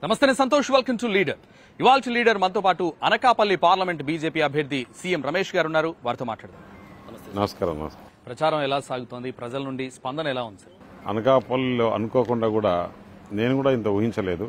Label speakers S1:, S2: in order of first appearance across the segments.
S1: నమస్తే నేను Santosh welcome to leader ఇవాళ లీడర్ మనతో పాటు అనకాపల్లి పార్లమెంట్ బీజేపీ అభ్యర్థి సీఎం రమేష్ గారు ఉన్నారు వారితో మాట్లాడదాం
S2: నమస్కారం నమస్కారం
S1: ప్రచారం ఎలా సాగుతోంది ప్రజల నుండి స్పందన ఎలా ఉంది సార్
S2: అనకాపల్లిలో అనుకోకుండా కూడా నేను కూడా ఇంత ఊహించలేదు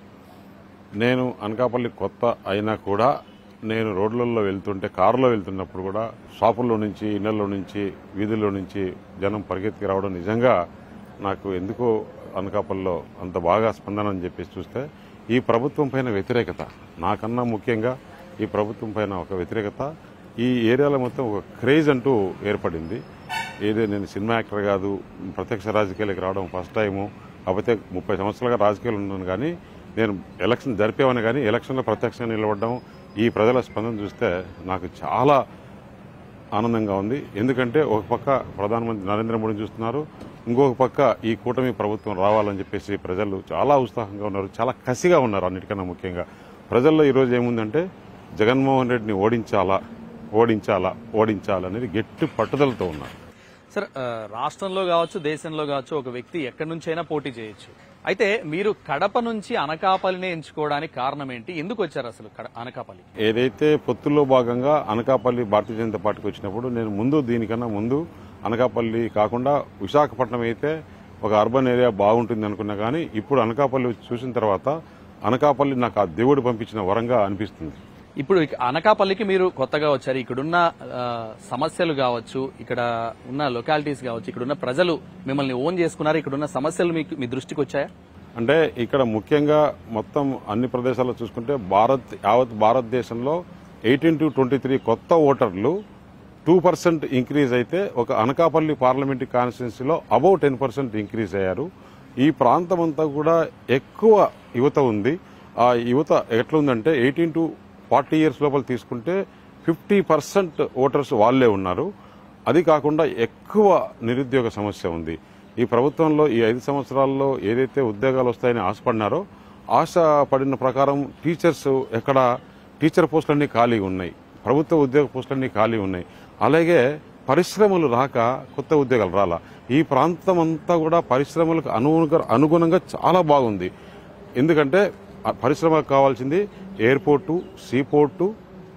S2: నేను అనకాపల్లి కొత్త అయినా కూడా నేను రోడ్లలో వెళ్తుంటే కారులో వెళ్తున్నప్పుడు కూడా షాపుల్లో నుంచి ఇళ్లలో నుంచి వీధుల్లో నుంచి జనం పరిగెత్తికి రావడం నిజంగా నాకు ఎందుకో అనకాపల్లిలో అంత బాగా స్పందన అని చెప్పేసి చూస్తే ఈ ప్రభుత్వం పైన వ్యతిరేకత నాకన్నా ముఖ్యంగా ఈ ప్రభుత్వం పైన ఒక వ్యతిరేకత ఈ ఏరియాలో మొత్తం ఒక క్రేజ్ అంటూ ఏర్పడింది ఏదో నేను సినిమా యాక్టర్ కాదు ప్రత్యక్ష రాజకీయాలకు రావడం ఫస్ట్ టైము కాకపోతే ముప్పై సంవత్సరాలుగా రాజకీయాలు ఉన్నాను కానీ నేను ఎలక్షన్ జరిపేవాని కానీ ఎలక్షన్లో ప్రత్యక్షంగా నిలబడడం ఈ ప్రజల స్పందన చూస్తే నాకు చాలా ఆనందంగా ఉంది ఎందుకంటే ఒక పక్క ప్రధానమంత్రి నరేంద్ర మోడీ చూస్తున్నారు ఇంకొక పక్క ఈ కూటమి ప్రభుత్వం రావాలని చెప్పేసి ప్రజలు చాలా ఉత్సాహంగా ఉన్నారు చాలా కసిగా ఉన్నారు అన్నిటికన్నా ముఖ్యంగా ప్రజల్లో ఈరోజు ఏముందంటే జగన్మోహన్ రెడ్డిని ఓడించాలా ఓడించాలా ఓడించాలా అనేది గట్టి పట్టుదలతో ఉన్నారు
S1: సార్ ఆ, రాష్ట్రంలో కావచ్చు దేశంలో కావచ్చు ఒక వ్యక్తి ఎక్కడి నుంచైనా పోటీ చేయొచ్చు అయితే మీరు కడప నుంచి అనకాపల్లినే ఎంచుకోవడానికి కారణం ఏంటి ఎందుకు వచ్చారు అసలు కడ- అనకాపల్లి
S2: ఏదైతే పొత్తుల్లో భాగంగా అనకాపల్లి భారతీయ జనతా పార్టీకి వచ్చినప్పుడు నేను ముందు దీనికన్నా ముందు అనకాపల్లి కాకుండా విశాఖపట్నం అయితే ఒక అర్బన్ ఏరియా బాగుంటుంది అనుకున్నా కానీ ఇప్పుడు అనకాపల్లి వచ్చి చూసిన తర్వాత అనకాపల్లి నాకు ఆ దేవుడు పంపించిన వరంగా అనిపిస్తుంది
S1: ఇప్పుడు ఇక అనకాపల్లికి మీరు కొత్తగా వచ్చారు ఇక్కడున్న ఆ, సమస్యలు కావచ్చు ఇక్కడ ఉన్న లొకాలిటీస్ కావచ్చు ఇక్కడున్న ప్రజలు మిమ్మల్ని ఓన్ చేసుకున్నారు ఇక్కడున్న సమస్యలు మీకు మీ దృష్టికి వచ్చాయా
S2: అంటే ఇక్కడ ముఖ్యంగా మొత్తం అన్ని ప్రదేశాల్లో చూసుకుంటే భారత్ యావత్ భారతదేశంలో ఎయిటీన్ టు ట్వంటీ త్రీ కొత్త ఓటర్లు టూ పర్సెంట్ ఇంక్రీజ్ అయితే ఒక అనకాపల్లి పార్లమెంటరీ కాన్స్టిట్యున్సీలో అబౌవ్ టెన్ పర్సెంట్ ఇంక్రీజ్ అయ్యారు ఈ ప్రాంతం అంతా కూడా ఎక్కువ యువత ఉంది ఆ యువత ఎట్లుందంటే ఎయిటీన్ టు ఫార్టీ ఇయర్స్ లోపల తీసుకుంటే ఫిఫ్టీ పర్సెంట్ ఓటర్స్ వాళ్లే ఉన్నారు అది కాకుండా ఎక్కువ నిరుద్యోగ సమస్య ఉంది ఈ ప్రభుత్వంలో ఈ ఐదు సంవత్సరాల్లో ఏదైతే ఉద్యోగాలు వస్తాయని ఆశపడినారో ఆశ పడిన ప్రకారం టీచర్స్ ఎక్కడ టీచర్ పోస్టులన్నీ ఖాళీ ఉన్నాయి ప్రభుత్వ ఉద్యోగ పోస్టులన్నీ ఖాళీ ఉన్నాయి అలాగే పరిశ్రమలు రాక కొత్త ఉద్యోగాలు రాలా ఈ ప్రాంతం అంతా కూడా పరిశ్రమలకు అనుగుణంగా అనుగుణంగా చాలా బాగుంది ఎందుకంటే ఆ పరిశ్రమకు కావాల్సింది airport seaport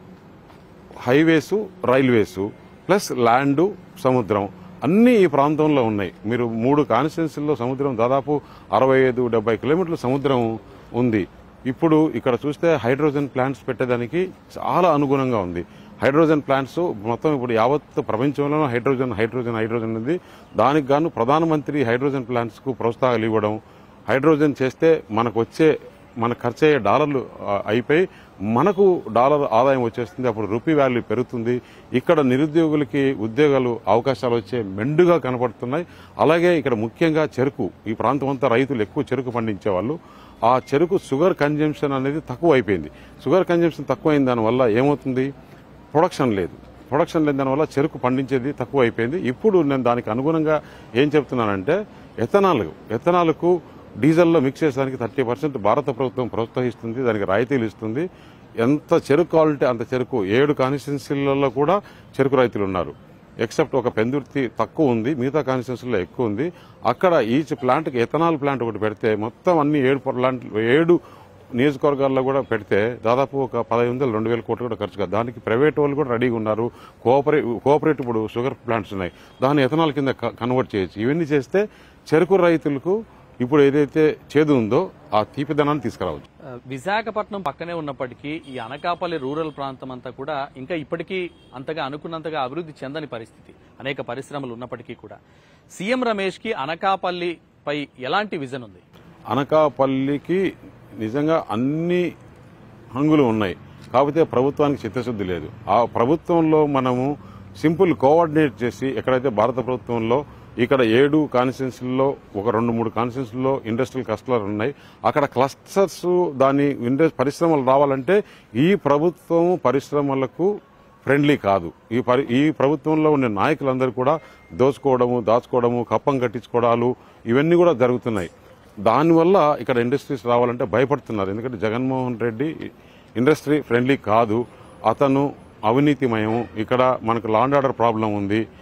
S2: highways railways plus land సముద్రం అన్ని ఈ ప్రాంతంలో ఉన్నాయి మీరు మూడు కాన్స్టిట్యున్సీల్లో సముద్రం దాదాపు అరవై ఐదు డెబ్బై కిలోమీటర్ల సముద్రం ఉంది ఇప్పుడు ఇక్కడ చూస్తే హైడ్రోజన్ ప్లాంట్స్ పెట్టేదానికి చాలా అనుగుణంగా ఉంది హైడ్రోజన్ ప్లాంట్స్ మొత్తం ఇప్పుడు యావత్ ప్రపంచంలోనూ హైడ్రోజన్ హైడ్రోజన్ హైడ్రోజన్ ఉంది దానికి గాను ప్రధానమంత్రి హైడ్రోజన్ ప్లాంట్స్ కు ప్రోత్సాహాలు ఇవ్వడం హైడ్రోజన్ చేస్తే మనకు వచ్చే మన ఖర్చు అయ్యే డాలర్లు ఆ, అయిపోయి మనకు డాలర్ ఆదాయం వచ్చేస్తుంది అప్పుడు రూపీ వాల్యూ పెరుగుతుంది ఇక్కడ నిరుద్యోగులకి ఉద్యోగాలు అవకాశాలు వచ్చే మెండుగా కనపడుతున్నాయి అలాగే ఇక్కడ ముఖ్యంగా చెరుకు ఈ ప్రాంతం అంతా రైతులు ఎక్కువ చెరుకు పండించేవాళ్ళు ఆ చెరుకు షుగర్ కన్జంప్షన్ అనేది తక్కువ అయిపోయింది షుగర్ కన్జంప్షన్ తక్కువ అయిన దానివల్ల ఏమవుతుంది ప్రొడక్షన్ లేదు ప్రొడక్షన్ లేని దానివల్ల చెరుకు పండించేది తక్కువ అయిపోయింది ఇప్పుడు నేను దానికి అనుగుణంగా ఏం చెప్తున్నానంటే ఎథనాల్ ఎథనాల్కు డీజిల్లో మిక్స్ చేసేదానికి థర్టీ పర్సెంట్ భారత ప్రభుత్వం ప్రోత్సహిస్తుంది దానికి రాయితీలు ఇస్తుంది ఎంత చెరుకు క్వాలిటీ అంత చెరుకు ఏడు కాన్స్టిట్యున్సీలలో కూడా చెరుకు రైతులు ఉన్నారు ఎక్సెప్ట్ ఒక పెందుర్తి తక్కువ ఉంది మిగతా కాన్స్టిట్యున్సీలో ఎక్కువ ఉంది అక్కడ ఈచ్ ప్లాంట్కి ఎథనాల్ ప్లాంట్ ఒకటి పెడితే మొత్తం అన్ని ఏడు ప్లాంట్ ఏడు నియోజకవర్గాల్లో కూడా పెడితే దాదాపు ఒక పదహైదు వందలు రెండు వేల కోట్లు కూడా ఖర్చు కాదు దానికి ప్రైవేట్ వాళ్ళు కూడా రెడీగా ఉన్నారు కోఆపరేటివ్ కోఆపరేటివ్ ఇప్పుడు షుగర్ ప్లాంట్స్ ఉన్నాయి దాన్ని ఎథనాల్ కింద క- కన్వర్ట్ చేయొచ్చు ఇవన్నీ చేస్తే చెరుకు రైతులకు ఇప్పుడు ఏదైతే చేదు ఉందో ఆ తీపిదనాన్ని తీసుకురావచ్చు
S1: ఆ, విశాఖపట్నం పక్కనే ఉన్నప్పటికీ ఈ అనకాపల్లి రూరల్ ప్రాంతం అంతా కూడా ఇంకా ఇప్పటికీ అంతగా అనుకున్నంతగా అభివృద్ధి చెందని పరిస్థితి అనేక పరిశ్రమలు ఉన్నప్పటికీ కూడా సీఎం రమేష్ కి అనకాపల్లి పై ఎలాంటి విజన్ ఉంది
S2: అనకాపల్లికి నిజంగా అన్ని హంగులు ఉన్నాయి కాకపోతే ప్రభుత్వానికి చిత్తశుద్ధి లేదు ఆ ప్రభుత్వంలో మనము సింపుల్ కోఆర్డినేట్ చేసి ఎక్కడైతే భారత ప్రభుత్వంలో ఇక్కడ ఏడు కాన్స్టిట్యున్సీల్లో ఒక రెండు మూడు కాన్స్టిట్యున్సీల్లో ఇండస్ట్రియల్ క్లస్టర్లు ఉన్నాయి అక్కడ క్లస్టర్స్ దాని ఇండస్ పరిశ్రమలు రావాలంటే ఈ ప్రభుత్వం పరిశ్రమలకు ఫ్రెండ్లీ కాదు ఈ పరి ఈ ప్రభుత్వంలో ఉండే నాయకులందరూ కూడా దోచుకోవడము దాచుకోవడము కప్పం కట్టించుకోవడాలు ఇవన్నీ కూడా జరుగుతున్నాయి దానివల్ల ఇక్కడ ఇండస్ట్రీస్ రావాలంటే భయపడుతున్నారు ఎందుకంటే జగన్మోహన్ రెడ్డి ఇండస్ట్రీ ఫ్రెండ్లీ కాదు అతను అవినీతిమయం ఇక్కడ మనకు లాండ్ ఆర్డర్ ప్రాబ్లం ఉంది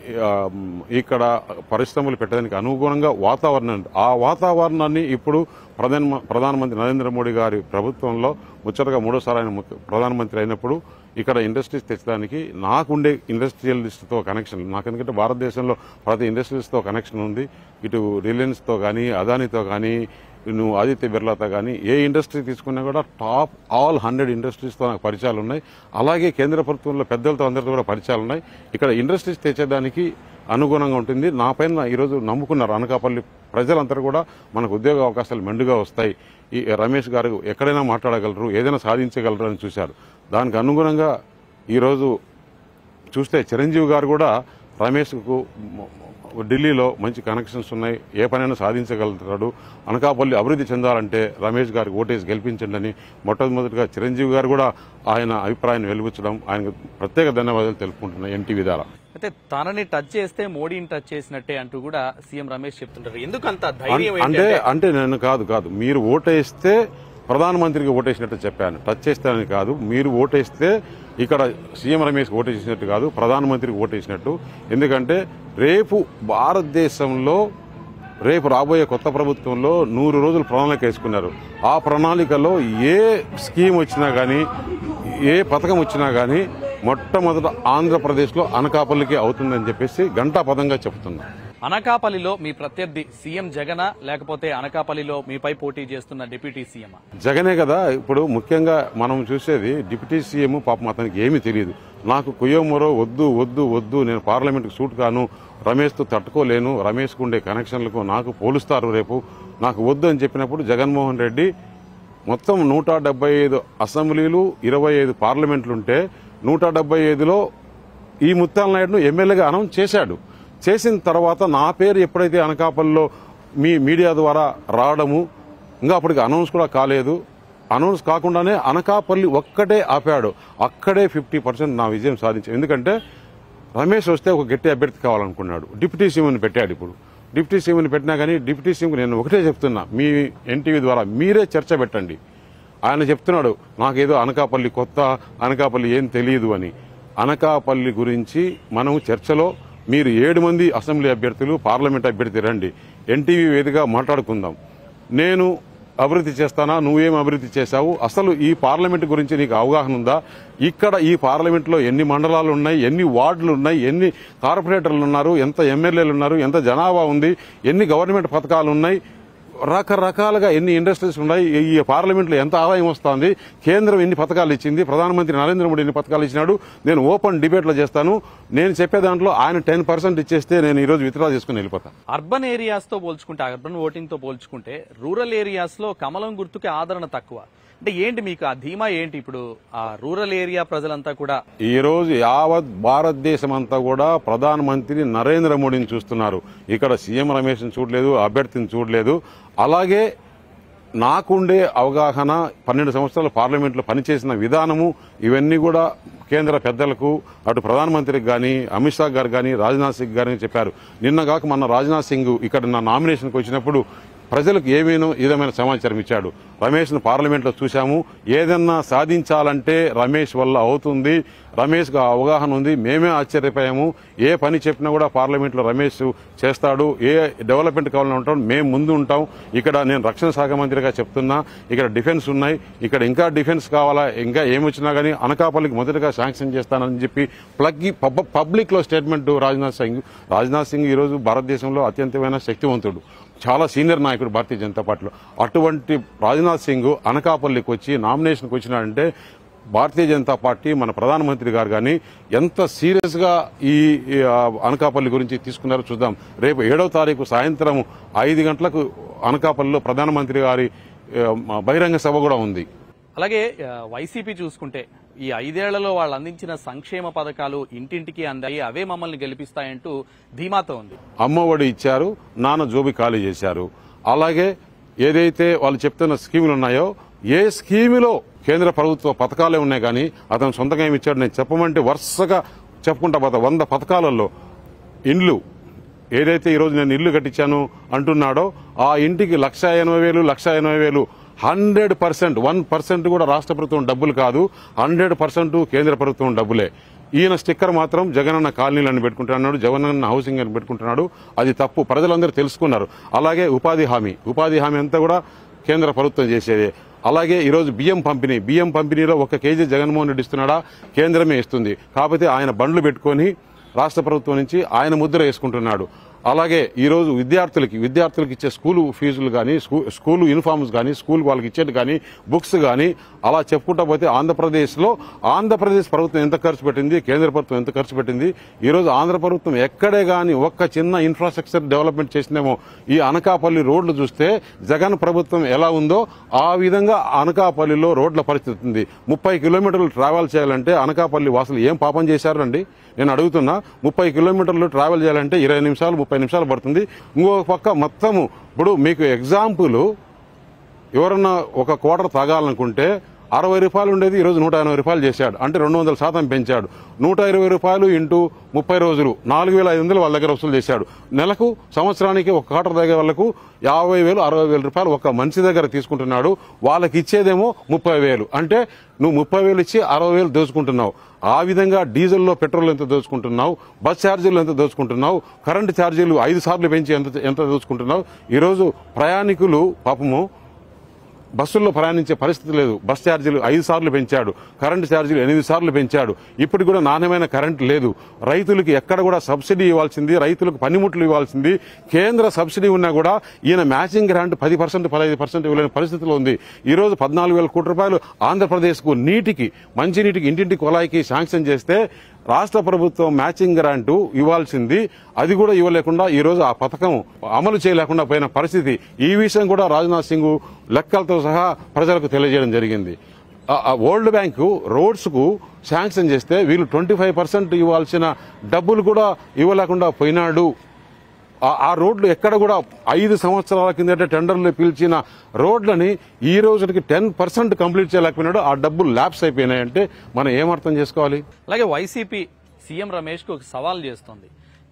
S2: ఆ, ఇక్కడ పరిశ్రమలు పెట్టడానికి అనుగుణంగా వాతావరణం ఆ వాతావరణాన్ని ఇప్పుడు ప్రధాన ప్రధానమంత్రి నరేంద్ర మోడీ గారి ప్రభుత్వంలో ముచ్చటగా మూడోసారి ఆయన ముఖ్య- ప్రధానమంత్రి అయినప్పుడు ఇక్కడ ఇండస్ట్రీస్ తెచ్చడానికి నాకుండే ఇండస్ట్రియలిస్ట్తో కనెక్షన్ నాకు ఎందుకంటే భారతదేశంలో ప్రతి ఇండస్ట్రీస్తో కనెక్షన్ ఉంది ఇటు రిలయన్స్తో కానీ అదానితో కానీ నువ్వు ఆదిత్య బిర్లాతో కానీ ఏ ఇండస్ట్రీ తీసుకున్నా కూడా టాప్ ఆల్ హండ్రెడ్ ఇండస్ట్రీస్తో నాకు పరిచయాలు ఉన్నాయి అలాగే కేంద్ర ప్రభుత్వంలో పెద్దలతో అందరితో కూడా పరిచయాలు ఉన్నాయి ఇక్కడ ఇండస్ట్రీస్ తెచ్చేదానికి అనుగుణంగా ఉంటుంది నా పైన ఈరోజు నమ్ముకున్నారు అనకాపల్లి ప్రజలందరూ కూడా మనకు ఉద్యోగ అవకాశాలు మెండుగా వస్తాయి ఈ రమేష్ గారు ఎక్కడైనా మాట్లాడగలరు ఏదైనా సాధించగలరు అని చూశారు దానికి అనుగుణంగా ఈరోజు చూస్తే చిరంజీవి గారు కూడా రమేష్కు మ- ఢిల్లీలో మంచి కనెక్షన్స్ ఉన్నాయి ఏ పనైనా సాధించగలుగుతాడు అనకాపల్లి అభివృద్ధి చెందాలంటే రమేష్ గారికి ఓటేసి గెలిపించండి అని మొట్టమొదటిగా చిరంజీవి గారు కూడా ఆయన అభిప్రాయాన్ని వెలిపించడం ఆయనకు ప్రత్యేక ధన్యవాదాలు తెలుపుకుంటున్నాయి ఎన్టీవీ ద్వారా
S1: అయితే తనని టచ్ చేస్తే మోడీని టచ్ చేసినట్టే అంటూ కూడా సీఎం రమేష్ చెప్తుంటారు ఎందుకు అంత ధైర్యం
S2: అంటే
S1: ఏంటంటే
S2: అంటే నేను కాదు కాదు మీరు ఓటేస్తే ప్రధానమంత్రికి ఓటేసినట్టు చెప్పాను టచ్ చేస్తానని కాదు మీరు ఓటేస్తే ఇక్కడ సీఎం రమేష్ ఓటేసినట్టు కాదు ప్రధానమంత్రికి ఓటేసినట్టు ఎందుకంటే రేపు భారతదేశంలో రేపు రాబోయే కొత్త ప్రభుత్వంలో నూరు రోజులు ప్రణాళిక వేసుకున్నారు ఆ ప్రణాళికలో ఏ స్కీమ్ వచ్చినా కానీ ఏ పథకం వచ్చినా కానీ మొట్టమొదట ఆంధ్రప్రదేశ్లో అనకాపల్లికి అవుతుందని చెప్పేసి గంటా పదంగా చెప్తున్నా
S1: అనకాపల్లిలో మీ ప్రత్యర్థి సీఎం జగనా లేకపోతే అనకాపల్లిలో మీపై పోటీ చేస్తున్న డిప్యూటీ సీఎం
S2: జగనే కదా ఇప్పుడు ముఖ్యంగా మనం చూసేది డిప్యూటీ సీఎం పాపం అతనికి ఏమీ తెలియదు నాకు కుయ్యోమరో వద్దు వద్దు వద్దు నేను పార్లమెంట్కి సూట్ కాను రమేష్తో తట్టుకోలేను రమేష్కు ఉండే కనెక్షన్లకు నాకు పోలుస్తారు రేపు నాకు వద్దు అని చెప్పినప్పుడు జగన్మోహన్ రెడ్డి మొత్తం నూట డెబ్బై ఐదు అసెంబ్లీలు ఇరవై ఐదు పార్లమెంట్లుంటే నూట డెబ్బై ఐదులో ఈ ముత్యాల నాయుడును ఎమ్మెల్యేగా అనౌన్స్ చేశాడు చేసిన తర్వాత నా పేరు ఎప్పుడైతే అనకాపల్లిలో మీ మీడియా ద్వారా రావడము ఇంకా అప్పటికి అనౌన్స్ కూడా కాలేదు అనౌన్స్ కాకుండానే అనకాపల్లి ఒక్కటే ఆపాడు అక్కడే ఫిఫ్టీ పర్సెంట్ నా విజయం సాధించాను ఎందుకంటే రమేష్ వస్తే ఒక గట్టి అభ్యర్థి కావాలనుకున్నాడు డిప్యూటీ సీఎంని పెట్టాడు ఇప్పుడు డిప్యూటీ సీఎంని పెట్టినా కానీ డిప్యూటీ సీఎంకి నేను ఒకటే చెప్తున్నా మీ ఎన్టీవీ ద్వారా మీరే చర్చ పెట్టండి ఆయన చెప్తున్నాడు నాకేదో అనకాపల్లి కొత్త అనకాపల్లి ఏం తెలియదు అని అనకాపల్లి గురించి మనం చర్చలో మీరు ఏడు మంది అసెంబ్లీ అభ్యర్థులు పార్లమెంట్ అభ్యర్థి రండి ఎన్టీవీ వేదికగా మాట్లాడుకుందాం నేను అభివృద్ధి చేస్తానా నువ్వేం అభివృద్ధి చేశావు అసలు ఈ పార్లమెంట్ గురించి నీకు అవగాహన ఉందా ఇక్కడ ఈ పార్లమెంట్లో ఎన్ని మండలాలు ఉన్నాయి ఎన్ని వార్డులు ఉన్నాయి ఎన్ని కార్పొరేటర్లు ఉన్నారు ఎంత ఎమ్మెల్యేలు ఉన్నారు ఎంత జనాభా ఉంది ఎన్ని గవర్నమెంట్ పథకాలు ఉన్నాయి రకరకాలుగా ఎన్ని ఇండస్ట్రీస్ ఉన్నాయి ఈ పార్లమెంట్లో ఎంత ఆదాయం వస్తుంది కేంద్రం ఎన్ని పథకాలు ఇచ్చింది ప్రధానమంత్రి నరేంద్ర మోడీ ఎన్ని పథకాలు ఇచ్చినాడు నేను ఓపెన్ డిబేట్లో చేస్తాను నేను చెప్పే దాంట్లో ఆయన టెన్ పర్సెంట్ ఇచ్చేస్తే నేను ఈరోజు విత్డ్రా చేసుకుని వెళ్ళిపోతాను
S1: అర్బన్ ఏరియాస్ తో పోల్చుకుంటే అర్బన్ ఓటింగ్ తో పోల్చుకుంటే రూరల్ ఏరియాస్ లో కమలం గుర్తుకి ఆదరణ తక్కువ అంటే ఏంటి మీకు ఆ ధీమా ఏంటి ఇప్పుడు ఆ రూరల్ ఏరియా ప్రజలంతా కూడా
S2: ఈ రోజు యావత్ భారతదేశం అంతా కూడా ప్రధానమంత్రి నరేంద్ర మోడీని చూస్తున్నారు ఇక్కడ సీఎం రమేష్ని చూడలేదు అభ్యర్థిని చూడలేదు అలాగే నాకుండే అవగాహన పన్నెండు సంవత్సరాలు పార్లమెంట్లో పనిచేసిన విధానము ఇవన్నీ కూడా కేంద్ర పెద్దలకు అటు ప్రధానమంత్రికి కానీ అమిత్ షా గారు కానీ రాజ్నాథ్ సింగ్ గారిని చెప్పారు నిన్న కాక మొన్న రాజ్నాథ్ సింగ్ ఇక్కడ నా నామినేషన్కి వచ్చినప్పుడు ప్రజలకు ఏమేనో విధమైన సమాచారం ఇచ్చాడు రమేష్ను పార్లమెంట్లో చూశాము ఏదన్నా సాధించాలంటే రమేష్ వల్ల అవుతుంది రమేష్కు ఆ అవగాహన ఉంది మేమే ఆశ్చర్యపోయాము ఏ పని చెప్పినా కూడా పార్లమెంట్లో రమేష్ చేస్తాడు ఏ డెవలప్మెంట్ కావాలని ఉంటాం మేము ముందు ఉంటాం ఇక్కడ నేను రక్షణ శాఖ మంత్రిగా చెప్తున్నా ఇక్కడ డిఫెన్స్ ఉన్నాయి ఇక్కడ ఇంకా డిఫెన్స్ కావాలా ఇంకా ఏమొచ్చినా కానీ అనకాపల్లికి మొదటగా శాంక్షన్ చేస్తానని చెప్పి ప్లగ్ పబ్లిక్ లో స్టేట్మెంట్ రాజ్నాథ్ సింగ్ రాజ్నాథ్ సింగ్ ఈరోజు భారతదేశంలో అత్యంతమైన శక్తివంతుడు చాలా సీనియర్ నాయకుడు భారతీయ జనతా పార్టీలో అటువంటి రాజ్నాథ్ సింగ్ అనకాపల్లికి వచ్చి నామినేషన్కి వచ్చినాడంటే భారతీయ జనతా పార్టీ మన ప్రధానమంత్రి గారు కానీ ఎంత సీరియస్ గా ఈ ఈ, ఆ, అనకాపల్లి గురించి తీసుకున్నారో చూద్దాం రేపు ఏడవ తారీఖు సాయంత్రం ఐదు గంటలకు అనకాపల్లిలో ప్రధానమంత్రి గారి ఆ, బహిరంగ సభ కూడా ఉంది
S1: అలాగే ఆ, వైసీపీ చూసుకుంటే ఈ ఐదేళ్లలో వాళ్ళు అందించిన సంక్షేమ పథకాలు ఇంటింటికి అందాయి అవే మమ్మల్ని గెలిపిస్తాయంటూ ధీమాతో ఉంది
S2: అమ్మఒడి ఇచ్చారు నాన్న జోబి ఖాళీ చేశారు అలాగే ఏదైతే వాళ్ళు చెప్తున్న స్కీములు ఉన్నాయో ఏ స్కీములో కేంద్ర ప్రభుత్వ పథకాలే ఉన్నాయి కానీ అతను సొంతంగా ఏమి ఇచ్చాడు నేను చెప్పమంటే వరుసగా చెప్పుకుంటా పోతా వంద పథకాలలో ఇండ్లు ఏదైతే ఈరోజు నేను ఇల్లు కట్టించాను అంటున్నాడో ఆ ఇంటికి లక్ష ఎనభై వేలు లక్ష ఎనభై వేలు హండ్రెడ్ పర్సెంట్ వన్ పర్సెంట్ కూడా రాష్ట్ర ప్రభుత్వం డబ్బులు కాదు హండ్రెడ్ పర్సెంట్ కేంద్ర ప్రభుత్వం డబ్బులే ఈయన స్టిక్కర్ మాత్రం జగనన్న కాలనీలు అని పెట్టుకుంటున్నాడు జగనన్న హౌసింగ్ అని పెట్టుకుంటున్నాడు అది తప్పు ప్రజలందరూ తెలుసుకున్నారు అలాగే ఉపాధి హామీ ఉపాధి హామీ అంతా కూడా కేంద్ర ప్రభుత్వం చేసేదే అలాగే ఈరోజు బియ్యం పంపిణీ బియ్యం పంపిణీలో ఒక కేజీ జగన్మోహన్ రెడ్డి ఇస్తున్నాడా కేంద్రమే ఇస్తుంది కాకపోతే ఆయన బండ్లు పెట్టుకొని రాష్ట్ర ప్రభుత్వం నుంచి ఆయన ముద్ర వేసుకుంటున్నాడు అలాగే ఈరోజు విద్యార్థులకి విద్యార్థులకు ఇచ్చే స్కూలు ఫీజులు కానీ స్కూలు యూనిఫామ్స్ కానీ స్కూల్ వాళ్ళకి ఇచ్చేది కానీ బుక్స్ కానీ అలా చెప్పుకుంటా పోతే ఆంధ్రప్రదేశ్లో ఆంధ్రప్రదేశ్ ప్రభుత్వం ఎంత ఖర్చు పెట్టింది కేంద్ర ప్రభుత్వం ఎంత ఖర్చు పెట్టింది ఈరోజు ఆంధ్ర ప్రభుత్వం ఎక్కడే కానీ ఒక్క చిన్న ఇన్ఫ్రాస్ట్రక్చర్ డెవలప్మెంట్ చేసిందేమో ఈ అనకాపల్లి రోడ్లు చూస్తే జగన్ ప్రభుత్వం ఎలా ఉందో ఆ విధంగా అనకాపల్లిలో రోడ్ల పరిస్థితి ఉంది ముప్పై కిలోమీటర్లు ట్రావెల్ చేయాలంటే అనకాపల్లి వాసులు ఏం పాపం చేశారండి నేను అడుగుతున్నా ముప్పై కిలోమీటర్లు ట్రావెల్ చేయాలంటే ఇరవై నిమిషాలు ముప్పై నిమిషాలు పడుతుంది ఇంకో పక్క మొత్తము ఇప్పుడు మీకు ఎగ్జాంపుల్ ఎవరన్నా ఒక క్వార్టర్ తాగాలనుకుంటే అరవై రూపాయలు ఉండేది ఈరోజు నూట ఎనభై రూపాయలు చేశాడు అంటే రెండు వందల శాతం పెంచాడు నూట ఇరవై రూపాయలు ఇంటూ ముప్పై రోజులు నాలుగు వేల ఐదు వందలు వాళ్ళ దగ్గర వసూలు చేశాడు నెలకు సంవత్సరానికి ఒక క్వార్టర్ తాగే వాళ్ళకు యాభై వేలు అరవై వేల రూపాయలు ఒక మనిషి దగ్గర తీసుకుంటున్నాడు వాళ్ళకి ఇచ్చేదేమో ముప్పై వేలు అంటే నువ్వు ముప్పై వేలు ఇచ్చి అరవై వేలు దోచుకుంటున్నావు ఆ విధంగా డీజిల్లో పెట్రోల్ ఎంత దోచుకుంటున్నావు బస్ ఛార్జీలు ఎంత దోచుకుంటున్నావు కరెంటు ఛార్జీలు ఐదు సార్లు పెంచి ఎంత ఎంత దోచుకుంటున్నావు ఈరోజు ప్రయాణికులు పాపము బస్సుల్లో ప్రయాణించే పరిస్థితి లేదు బస్ ఛార్జీలు ఐదు సార్లు పెంచాడు కరెంటు ఛార్జీలు ఎనిమిది సార్లు పెంచాడు ఇప్పుడు కూడా నాణ్యమైన కరెంట్ లేదు రైతులకి ఎక్కడ కూడా సబ్సిడీ ఇవ్వాల్సింది రైతులకు పనిముట్లు ఇవ్వాల్సింది కేంద్ర సబ్సిడీ ఉన్నా కూడా ఈయన మ్యాచింగ్ గ్రాంట్ పది పర్సెంట్ పదహైదు పర్సెంట్ ఇవ్వలేని పరిస్థితిలో ఉంది ఈ రోజు పద్నాలుగు వేల కోట్ల రూపాయలు ఆంధ్రప్రదేశ్కు నీటికి మంచినీటికి ఇంటింటి కుళాయికి శాంక్షన్ చేస్తే రాష్ట్ర ప్రభుత్వం మ్యాచింగ్ గ్రాంటు ఇవ్వాల్సింది అది కూడా ఇవ్వలేకుండా ఈ రోజు ఆ పథకం అమలు చేయలేకుండా పోయిన పరిస్థితి ఈ విషయం కూడా రాజ్నాథ్ సింగ్ లెక్కలతో సహా ప్రజలకు తెలియజేయడం జరిగింది ఆ- ఆ వరల్డ్ బ్యాంకు రోడ్స్ కు శాంక్షన్ చేస్తే వీళ్ళు ట్వంటీ ఫైవ్ పర్సెంట్ ఇవ్వాల్సిన డబ్బులు కూడా ఇవ్వలేకుండా పోయినాడు ఆ- ఆ రోడ్లు ఎక్కడ కూడా ఐదు సంవత్సరాల కిందట టెండర్లు పిలిచిన రోడ్లని ఈ రోజుకి టెన్ పర్సెంట్ కంప్లీట్ చేయలేకపోయినాడు ఆ డబ్బులు ల్యాప్స్ అయిపోయినాయంటే మనం ఏమర్థం చేసుకోవాలి
S1: అలాగే వైసీపీ సీఎం రమేష్ కు ఒక సవాల్ చేస్తోంది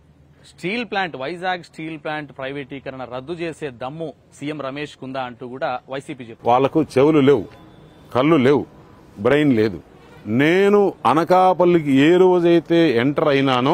S1: steel plant Vizag steel plant ప్రైవేటీకరణ రద్దు చేసే దమ్ము సీఎం రమేష్ కుందా అంటూ కూడా వైసీపీ చెప్తుంది
S2: వాళ్ళకు చెవులు లేవు కళ్ళు లేవు బ్రెయిన్ లేదు నేను అనకాపల్లికి ఏ రోజైతే ఎంటర్ అయినానో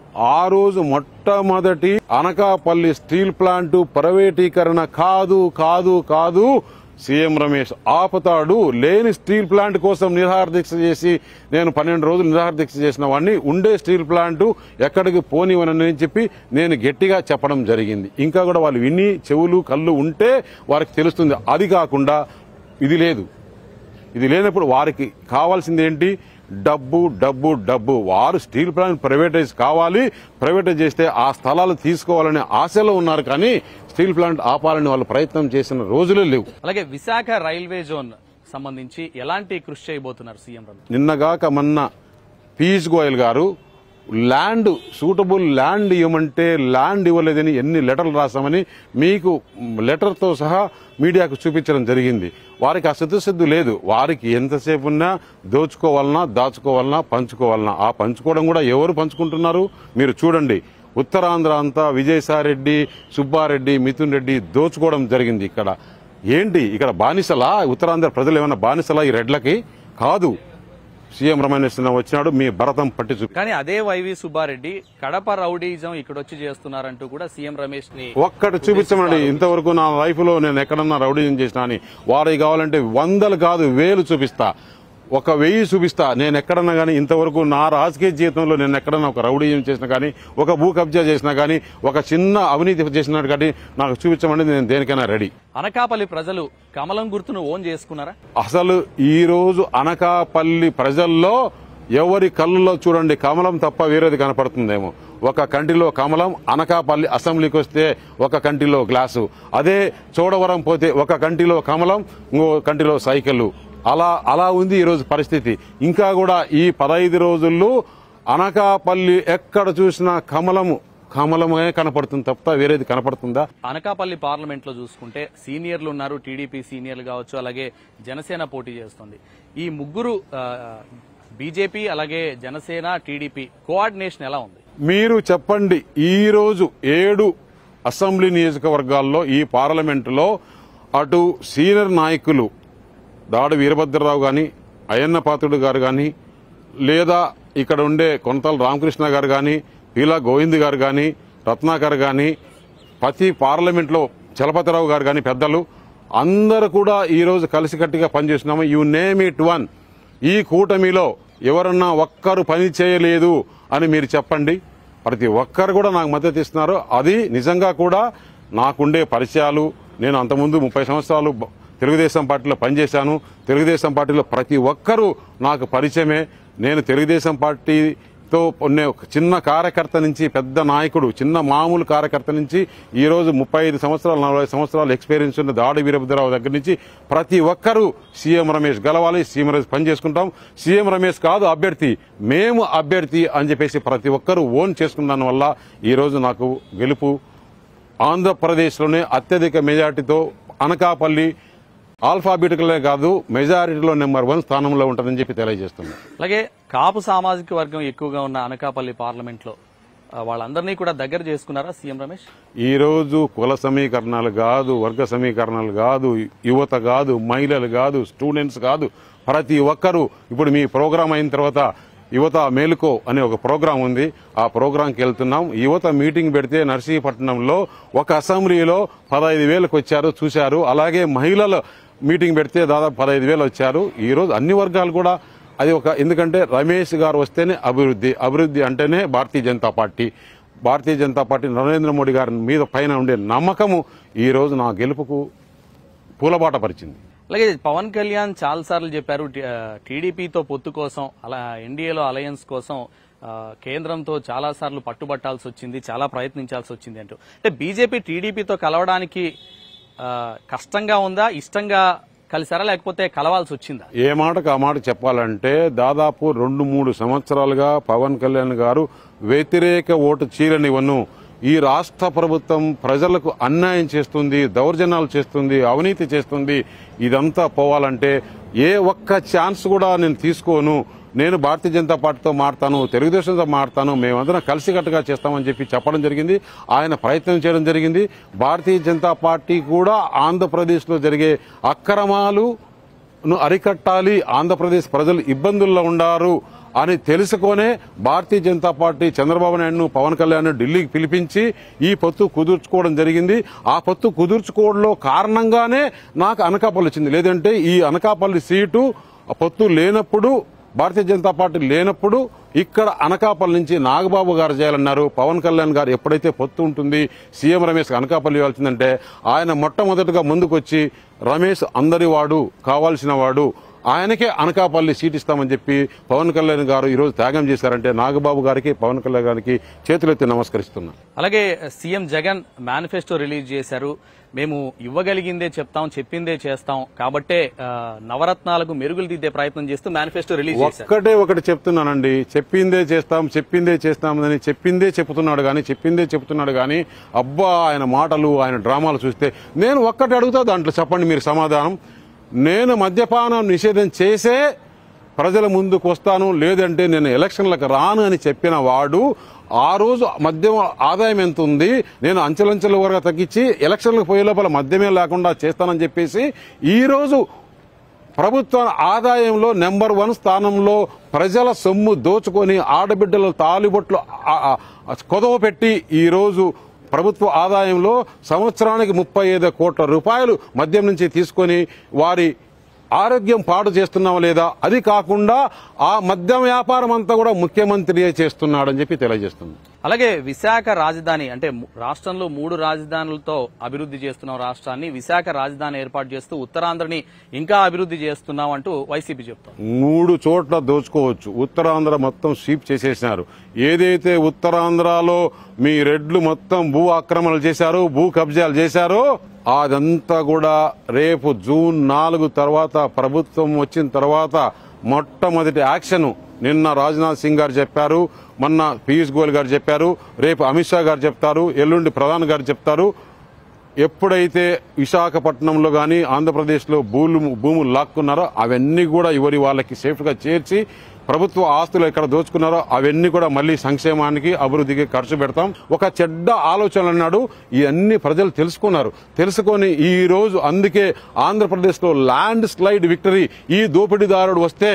S2: ఆ రోజు మొట్టమొదటి అనకాపల్లి స్టీల్ ప్లాంట్ ప్రైవేటీకరణ కాదు కాదు కాదు సీఎం రమేష్ ఆపుతాడు లేని స్టీల్ ప్లాంట్ కోసం నిరాహార దీక్ష చేసి నేను పన్నెండు రోజులు నిరాహార దీక్ష చేసిన వాడిని ఉండే స్టీల్ ప్లాంట్ ఎక్కడికి పోనివనని చెప్పి నేను గట్టిగా చెప్పడం జరిగింది ఇంకా కూడా వాళ్ళు విని చెవులు కళ్ళు ఉంటే వారికి తెలుస్తుంది అది కాకుండా ఇది లేదు ఇది లేనప్పుడు వారికి కావాల్సింది ఏంటి డబ్బు డబ్బు డబ్బు వారు స్టీల్ ప్లాంట్ ప్రైవేటైజ్ కావాలి ప్రైవేటైజ్ చేస్తే ఆ స్థలాలు తీసుకోవాలనే ఆశలో ఉన్నారు కానీ స్టీల్ ప్లాంట్ ఆపాలని వాళ్ళు ప్రయత్నం చేసిన రోజులే లేవు
S1: అలాగే విశాఖ రైల్వే జోన్ సంబంధించి ఎలాంటి కృషి చేయబోతున్నారు సీఎం రమేష్
S2: నిన్నగాక మొన్న Piyush Goyal garu land suitable land ఇవ్వమంటే ల్యాండ్ ఇవ్వలేదని ఎన్ని లెటర్లు రాసామని మీకు లెటర్తో సహా మీడియాకు చూపించడం జరిగింది వారికి ఆ సిద్ధసిద్ధి లేదు వారికి ఎంతసేపు ఉన్నా దోచుకోవాలన్నా దాచుకోవాలన్నా పంచుకోవాలన్నా ఆ పంచుకోవడం కూడా ఎవరు పంచుకుంటున్నారు మీరు చూడండి ఉత్తరాంధ్ర అంతా విజయసాయిరెడ్డి సుబ్బారెడ్డి మిథున్ రెడ్డి దోచుకోవడం జరిగింది ఇక్కడ ఏంటి ఇక్కడ బానిసలా ఉత్తరాంధ్ర ప్రజలు ఏమైనా బానిసలా ఈ రెడ్లకి కాదు సీఎం రమేష్ వచ్చినాడు మీ భరతం పట్టి చూపి
S1: కానీ అదే వైవి సుబ్బారెడ్డి కడప రౌడీజం ఇక్కడ వచ్చి చేస్తున్నారంటూ కూడా సీఎం రమేష్ ని
S2: ఒక్కటి చూపించమండి ఇంతవరకు నా లైఫ్ లో నేను ఎక్కడన్నా రౌడీజం చేసినా అని వారికి కావాలంటే వందలు కాదు వేలు చూపిస్తా ఒక వెయ్యి చూపిస్తా నేను ఎక్కడన్నా కానీ ఇంతవరకు నా రాజకీయ జీవితంలో నేను ఎక్కడన్నా ఒక రౌడీజం చేసినా కానీ ఒక భూ కబ్జా చేసినా కానీ ఒక చిన్న అవినీతి చేసినట్టు కానీ నాకు చూపించమండి నేను దేనికైనా రెడీ
S1: అనకాపల్లి ప్రజలు కమలం గుర్తును ఓన్ చేసుకున్నారా
S2: అసలు ఈ రోజు అనకాపల్లి ప్రజల్లో ఎవరి కళ్ళలో చూడండి కమలం తప్ప వేరేది కనపడుతుందేమో ఒక కంటిలో కమలం అనకాపల్లి అసెంబ్లీకి వస్తే ఒక కంటిలో గ్లాసు అదే చోడవరం పోతే ఒక కంటిలో కమలం ఇంకో కంటిలో సైకిల్ అలా అలా ఉంది ఈ రోజు పరిస్థితి ఇంకా కూడా ఈ పదహైదు రోజుల్లో అనకాపల్లి ఎక్కడ చూసినా కమలము కమలమే కనపడుతుంది తప్ప వేరేది కనపడుతుందా
S1: అనకాపల్లి పార్లమెంట్ లో చూసుకుంటే సీనియర్లు ఉన్నారు టీడీపీ సీనియర్లు కావచ్చు అలాగే జనసేన పోటీ చేస్తుంది ఈ ముగ్గురు బీజేపీ అలాగే జనసేన టీడీపీ కోఆర్డినేషన్ ఎలా ఉంది
S2: మీరు చెప్పండి ఈ రోజు ఏడు అసెంబ్లీ నియోజకవర్గాల్లో ఈ పార్లమెంటులో అటు సీనియర్ నాయకులు దాడు వీరభద్రరావు గాని అయ్యన్న పాత్రుడు గారు గాని లేదా ఇక్కడ ఉండే కొనతల రామకృష్ణ గారు కానీ పీలా గోవింద్ గారు కానీ రత్నాకర్ కానీ ప్రతి పార్లమెంట్లో చలపతిరావు గారు కానీ పెద్దలు అందరూ కూడా ఈ రోజు కలిసికట్టుగా పనిచేస్తున్నాము యు నేమ్ ఇట్ వన్ ఈ కూటమిలో ఎవరన్నా ఒక్కరు పని చేయలేదు అని మీరు చెప్పండి ప్రతి ఒక్కరు కూడా నాకు మద్దతు ఇస్తున్నారు అది నిజంగా కూడా నాకుండే పరిచయాలు నేను అంతకుముందు ముప్పై సంవత్సరాలు బ- తెలుగుదేశం పార్టీలో పనిచేశాను తెలుగుదేశం పార్టీలో ప్రతి ఒక్కరూ నాకు పరిచయమే నేను తెలుగుదేశం పార్టీతో ఉండే ఒక చిన్న కార్యకర్త నుంచి పెద్ద నాయకుడు చిన్న మామూలు కార్యకర్త నుంచి ఈ రోజు ముప్పై ఐదు సంవత్సరాలు నలభై సంవత్సరాలు ఎక్స్పీరియన్స్ ఉన్న దాడి వీరభద్రరావు దగ్గర నుంచి ప్రతి ఒక్కరూ సీఎం రమేష్ గెలవాలి సీఎం రమేష్ పని చేసుకుంటాం సీఎం రమేష్ కాదు అభ్యర్థి మేము అభ్యర్థి అని చెప్పేసి ప్రతి ఒక్కరూ ఓన్ చేసుకున్న దాని వల్ల ఈ రోజు నాకు గెలుపు ఆంధ్రప్రదేశ్లోనే అత్యధిక మెజార్టీతో అనకాపల్లి ఆల్ఫాబెటికలే కాదు మెజారిటీలో నెంబర్ వన్ స్థానంలో ఉంటుందని చెప్పి తెలియజేస్తున్నాను
S1: అలాగే కాపు సామాజిక వర్గం ఎక్కువగా ఉన్న అనకాపల్లి పార్లమెంట్ లో వాళ్ళందరినీ కూడా దగ్గర చేసుకున్నారా సీఎం రమేష్
S2: ఈ రోజు కుల సమీకరణాలు కాదు వర్గ సమీకరణాలు కాదు యువత కాదు మహిళలు కాదు స్టూడెంట్స్ కాదు ప్రతి ఒక్కరూ ఇప్పుడు మీ ప్రోగ్రాం అయిన తర్వాత యువత మేలుకో అనే ఒక ప్రోగ్రాం ఉంది ఆ ప్రోగ్రాంకి వెళ్తున్నాం యువత మీటింగ్ పెడితే నర్సీపట్నంలో ఒక అసెంబ్లీలో పదహైదు వేలకు వచ్చారు చూశారు అలాగే మహిళల మీటింగ్ పెడితే దాదాపు పదహైదు వేలు వచ్చారు ఈ రోజు అన్ని వర్గాలు కూడా అది ఒక ఎందుకంటే రమేష్ గారు వస్తేనే అభివృద్ధి అభివృద్ధి అంటేనే భారతీయ జనతా పార్టీ భారతీయ జనతా పార్టీ నరేంద్ర మోడీ గారి మీద పైన ఉండే నమ్మకము ఈ రోజు నా గెలుపుకు పూలబాట పరిచింది
S1: అలాగే పవన్ కళ్యాణ్ చాలా సార్లు చెప్పారు టి- ఆ, టీడీపీతో పొత్తు కోసం అలా ఎన్డీఏలో అలయన్స్ కోసం ఆ, కేంద్రంతో చాలా సార్లు పట్టుబట్టాల్సి వచ్చింది చాలా ప్రయత్నించాల్సి వచ్చింది అంటూ అంటే బీజేపీ టీడీపీతో కలవడానికి ఆ, కష్టంగా ఉందా ఇష్టంగా కలిసారా లేకపోతే కలవాల్సి వచ్చిందా
S2: ఏ మాటకు ఆ మాట చెప్పాలంటే దాదాపు రెండు మూడు సంవత్సరాలుగా పవన్ కళ్యాణ్ గారు వ్యతిరేక ఓటు చీరనివ్వను ఈ రాష్ట్ర ప్రభుత్వం ప్రజలకు అన్యాయం చేస్తుంది దౌర్జన్యాలు చేస్తుంది అవినీతి చేస్తుంది ఇదంతా పోవాలంటే ఏ ఒక్క ఛాన్స్ కూడా నేను తీసుకోను నేను భారతీయ జనతా పార్టీతో మారుతాను తెలుగుదేశంతో మారుతాను మేమందరం కలిసికట్టుగా చేస్తామని చెప్పి చెప్పడం జరిగింది ఆయన ప్రయత్నం చేయడం జరిగింది భారతీయ జనతా పార్టీ కూడా ఆంధ్రప్రదేశ్లో జరిగే అక్రమాలు ను అరికట్టాలి ఆంధ్రప్రదేశ్ ప్రజలు ఇబ్బందుల్లో ఉండారు అని తెలుసుకొనే భారతీయ జనతా పార్టీ చంద్రబాబు నాయుడును పవన్ కళ్యాణ్ ఢిల్లీకి పిలిపించి ఈ పొత్తు కుదుర్చుకోవడం జరిగింది ఆ పొత్తు కుదుర్చుకోవడంలో కారణంగానే నాకు అనకాపల్లి వచ్చింది లేదంటే ఈ అనకాపల్లి సీటు ఆ పొత్తు లేనప్పుడు భారతీయ జనతా పార్టీ లేనప్పుడు ఇక్కడ అనకాపల్లి నుంచి నాగబాబు గారు చేయాలన్నారు పవన్ కళ్యాణ్ గారు ఎప్పుడైతే పొత్తు ఉంటుంది సీఎం రమేష్ అనకాపల్లి ఇవ్వాల్సిందంటే ఆయన మొట్టమొదటిగా ముందుకొచ్చి రమేష్ అందరి వాడు కావాల్సిన వాడు ఆయనకే అనకాపల్లి సీట్ ఇస్తామని చెప్పి పవన్ కళ్యాణ్ గారు ఈరోజు త్యాగం చేశారంటే నాగబాబు గారికి పవన్ కళ్యాణ్ గారికి చేతులెత్తి నమస్కరిస్తున్నా
S1: అలాగే సీఎం జగన్ మేనిఫెస్టో రిలీజ్ చేశారు మేము ఇవ్వగలిగిందే చెప్తాం చెప్పిందే చేస్తాం కాబట్టే ఆ, నవరత్నాలకు మెరుగులు దిద్దే ప్రయత్నం చేస్తూ మేనిఫెస్టో రిలీజ్ చేశారు
S2: ఒక్కటే ఒకటి చెప్తున్నానండి చెప్పిందే చేస్తాం చెప్పిందే చేస్తామని చెప్పిందే చెప్తున్నాడు కానీ చెప్పిందే చెప్తున్నాడు కానీ అబ్బా ఆయన మాటలు ఆయన డ్రామాలు చూస్తే నేను ఒక్కటి అడుగుతా దాంట్లో చెప్పండి మీరు సమాధానం నేను మద్యపానం నిషేధం చేసే ప్రజల ముందుకు వస్తాను లేదంటే నేను ఎలక్షన్లకు రాను అని చెప్పిన వాడు ఆ రోజు మద్యం ఆదాయం ఎంత ఉంది నేను అంచెలంచెల వరకు తగ్గించి ఎలక్షన్లకు పోయే లోపల మద్యమే లేకుండా చేస్తానని చెప్పేసి ఈ రోజు ప్రభుత్వ ఆదాయంలో నెంబర్ వన్ స్థానంలో ప్రజల సొమ్ము దోచుకొని ఆడబిడ్డల తాలిబొట్లు ఆ- ఆ- ఆ కొదవ పెట్టి ఈరోజు ప్రభుత్వ ఆదాయంలో సంవత్సరానికి ముప్పై ఐదు కోట్ల రూపాయలు మద్యం నుంచి తీసుకొని వారి ఆరోగ్యం పాడు చేస్తున్నావా లేదా అది కాకుండా ఆ మద్యం వ్యాపారం అంతా కూడా ముఖ్యమంత్రియే చేస్తున్నాడని చెప్పి తెలియజేస్తుంది
S1: అలాగే విశాఖ రాజధాని అంటే ము- రాష్ట్రంలో మూడు రాజధానులతో అభివృద్ధి చేస్తున్నాం రాష్ట్రాన్ని విశాఖ రాజధాని ఏర్పాటు చేస్తూ ఉత్తరాంధ్రని ఇంకా అభివృద్ధి చేస్తున్నాం అంటూ వైసీపీ చెప్తోంది
S2: మూడు చోట్ల దోచుకోవచ్చు ఉత్తరాంధ్ర మొత్తం స్వీప్ చేసేసినారు ఏదైతే ఉత్తరాంధ్రలో మీ రెడ్లు మొత్తం భూ ఆక్రమణలు చేశారో భూ కబ్జాలు చేశారో అదంతా కూడా రేపు జూన్ నాలుగు తర్వాత ప్రభుత్వం వచ్చిన తర్వాత మొట్టమొదటి యాక్షన్ నిన్న రాజ్నాథ్ సింగ్ గారు చెప్పారు మొన్న పీయూష్ గోయల్ గారు చెప్పారు రేపు అమిత్ షా గారు చెప్తారు ఎల్లుండి ప్రధాని గారు చెప్తారు ఎప్పుడైతే విశాఖపట్నంలో కానీ ఆంధ్రప్రదేశ్లో భూములు భూములు లాక్కున్నారో అవన్నీ కూడా ఎవరి వాళ్ళకి సేఫ్గా చేర్చి ప్రభుత్వ ఆస్తులు ఎక్కడ దోచుకున్నారో అవన్నీ కూడా మళ్ళీ సంక్షేమానికి అభివృద్ధికి ఖర్చు పెడతాం ఒక చెడ్డ ఆలోచన అన్నాడు ఇవన్నీ ప్రజలు తెలుసుకున్నారు తెలుసుకొని ఈ రోజు అందుకే ఆంధ్రప్రదేశ్లో ల్యాండ్ స్లైడ్ విక్టరీ ఈ దోపిడీదారుడు వస్తే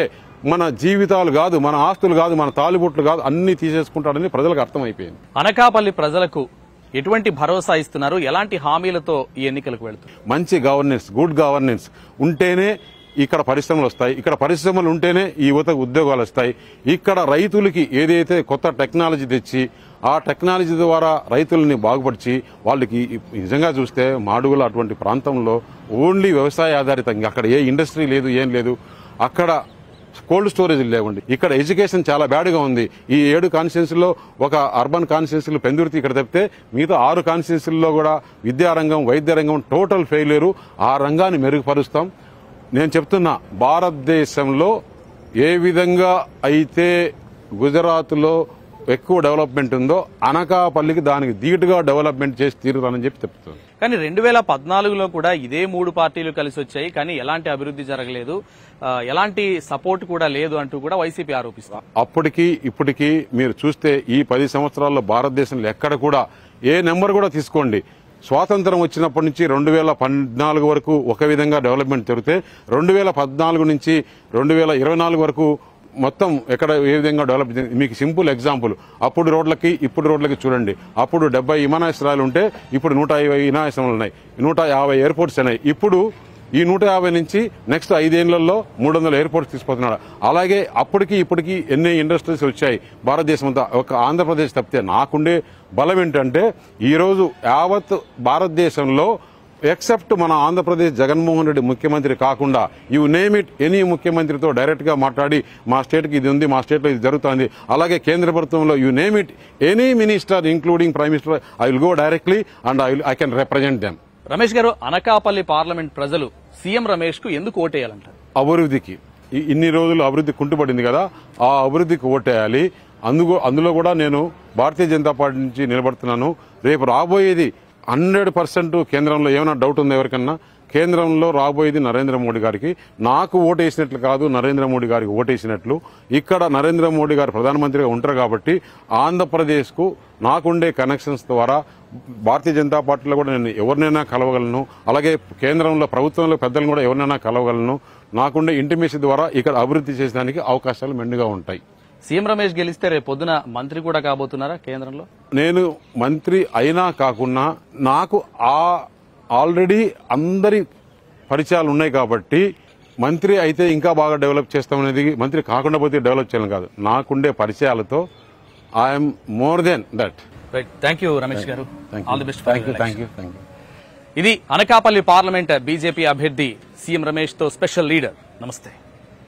S2: మన జీవితాలు కాదు మన ఆస్తులు కాదు మన తాలిబొట్లు కాదు అన్ని తీసేసుకుంటాడని ప్రజలకు అర్థమైపోయింది
S1: అనకాపల్లి ప్రజలకు ఎటువంటి భరోసా ఇస్తున్నారు ఎలాంటి హామీలతో ఈ ఎన్నికలకు వెళ్తున్నారు
S2: మంచి గవర్నెన్స్ గుడ్ గవర్నెన్స్ ఉంటేనే ఇక్కడ పరిశ్రమలు వస్తాయి ఇక్కడ పరిశ్రమలు ఉంటేనే ఈ యువతకు ఉద్యోగాలు వస్తాయి ఇక్కడ రైతులకి ఏదైతే కొత్త టెక్నాలజీ తెచ్చి ఆ టెక్నాలజీ ద్వారా రైతుల్ని బాగుపరిచి వాళ్ళకి నిజంగా చూస్తే మాడుగుల అటువంటి ప్రాంతంలో ఓన్లీ వ్యవసాయ ఆధారితంగా అక్కడ ఏ ఇండస్ట్రీ లేదు ఏం లేదు అక్కడ కోల్డ్ స్టోరేజ్ లేవండి ఇక్కడ ఎడ్యుకేషన్ చాలా బ్యాడ్గా ఉంది ఈ ఏడు కాన్స్టిట్యున్సీలో ఒక అర్బన్ కాన్స్టిట్యున్సీలు పెందుర్తి ఇక్కడ తప్పితే మిగతా ఆరు కాన్స్టిట్యున్సీల్లో కూడా విద్యారంగం వైద్య రంగం టోటల్ ఫెయిల్యూరు ఆ రంగాన్ని మెరుగుపరుస్తాం నేను చెప్తున్నా భారతదేశంలో ఏ విధంగా అయితే గుజరాత్లో ఎక్కువ డెవలప్మెంట్ ఉందో అనకాపల్లికి దానికి ధీటుగా డెవలప్మెంట్ చేసి తీరుతానని చెప్పి చెప్తున్నాను
S1: కానీ రెండు వేల పద్నాలుగులో కూడా ఇదే మూడు పార్టీలు కలిసి వచ్చాయి కానీ ఎలాంటి అభివృద్ధి జరగలేదు ఆ, ఎలాంటి సపోర్ట్ కూడా లేదు అంటూ కూడా వైసీపీ ఆరోపిస్తారు
S2: అప్పటికి ఇప్పటికి మీరు చూస్తే ఈ పది సంవత్సరాల్లో భారతదేశంలో ఎక్కడ కూడా ఏ నెంబర్ కూడా తీసుకోండి స్వాతంత్రం వచ్చినప్పటి నుంచి రెండు వేల పద్నాలుగు వరకు ఒక విధంగా డెవలప్మెంట్ జరిగితే రెండు వేల పద్నాలుగు నుంచి రెండు వేల ఇరవై నాలుగు వరకు మొత్తం ఎక్కడ ఏ విధంగా డెవలప్ జరిగింది? మీకు సింపుల్ ఎగ్జాంపుల్ అప్పుడు రోడ్లకి ఇప్పుడు రోడ్లకి చూడండి అప్పుడు డెబ్బై విమానాశ్రయాలు ఉంటే ఇప్పుడు నూట యాభై విమానాశ్రయాలు ఉన్నాయి నూట యాభై ఎయిర్పోర్ట్స్ ఉన్నాయి ఇప్పుడు ఈ నూట యాభై నుంచి నెక్స్ట్ ఐదేళ్లలో మూడు వందల ఎయిర్పోర్ట్స్ తీసుకుపోతున్నాడు అలాగే అప్పటికి ఇప్పటికి ఎన్ని ఇండస్ట్రీస్ వచ్చాయి భారతదేశం అంతా ఒక ఆంధ్రప్రదేశ్ తప్పితే నాకుండే బలం ఏంటంటే ఈరోజు యావత్ భారతదేశంలో ఎక్సెప్ట్ మన ఆంధ్రప్రదేశ్ జగన్మోహన్ రెడ్డి ముఖ్యమంత్రి కాకుండా యూ నేమ్ ఇట్ ఎనీ ముఖ్యమంత్రితో డైరెక్ట్ గా మాట్లాడి మా స్టేట్ కి ఇది ఉంది మా స్టేట్ లో ఇది జరుగుతుంది అలాగే కేంద్ర ప్రభుత్వంలో you name it any minister including prime minister I will go directly and I will I can represent them
S1: Ramesh garu Anakapalli parliament ప్రజలు సీఎం రమేష్ కు ఎందుకు ఓటేయాలంటారు
S2: అభివృద్ధికి ఈ- ఇన్ని రోజులు అభివృద్ధి కుంటుపడింది కదా ఆ అభివృద్ధికి ఓటేయాలి అందులో అందులో కూడా నేను భారతీయ జనతా పార్టీ నుంచి నిలబడుతున్నాను రేపు రాబోయేది హండ్రెడ్ పర్సెంట్ కేంద్రంలో ఏమైనా డౌట్ ఉందా ఎవరికన్నా కేంద్రంలో రాబోయేది నరేంద్ర మోడీ గారికి నాకు ఓటేసినట్లు కాదు నరేంద్ర మోడీ గారికి ఓటేసినట్లు ఇక్కడ నరేంద్ర మోడీ గారు ప్రధానమంత్రిగా ఉంటారు కాబట్టి ఆంధ్రప్రదేశ్కు నాకుండే కనెక్షన్స్ ద్వారా భారతీయ జనతా పార్టీలో కూడా నేను ఎవరినైనా కలవగలను అలాగే కేంద్రంలో ప్రభుత్వంలో పెద్దలను కూడా ఎవరినైనా కలవగలను నాకుండే ఇంటిమేషన్ ద్వారా ఇక్కడ అభివృద్ధి చేసేదానికి అవకాశాలు మెండుగా ఉంటాయి
S1: సీఎం రమేష్ గెలిస్తే రేపు పొద్దున మంత్రి కూడా కాబోతున్నారా కేంద్రంలో
S2: నేను మంత్రి అయినా కాకుండా నాకు ఆ ఆల్రెడీ అందరి పరిచయాలు ఉన్నాయి కాబట్టి మంత్రి అయితే ఇంకా బాగా డెవలప్ చేస్తామనేది మంత్రి కాకుండా పోతే డెవలప్ చేయడం కాదు నాకుండే పరిచయాలతో I'm more than that
S1: right thank you Ramesh garu all the best
S2: thank you thank you thank you
S1: ఇది అనకాపల్లి పార్లమెంట్ బీజేపీ అభ్యర్థి సీఎం రమేష్ తో స్పెషల్ లీడర్ నమస్తే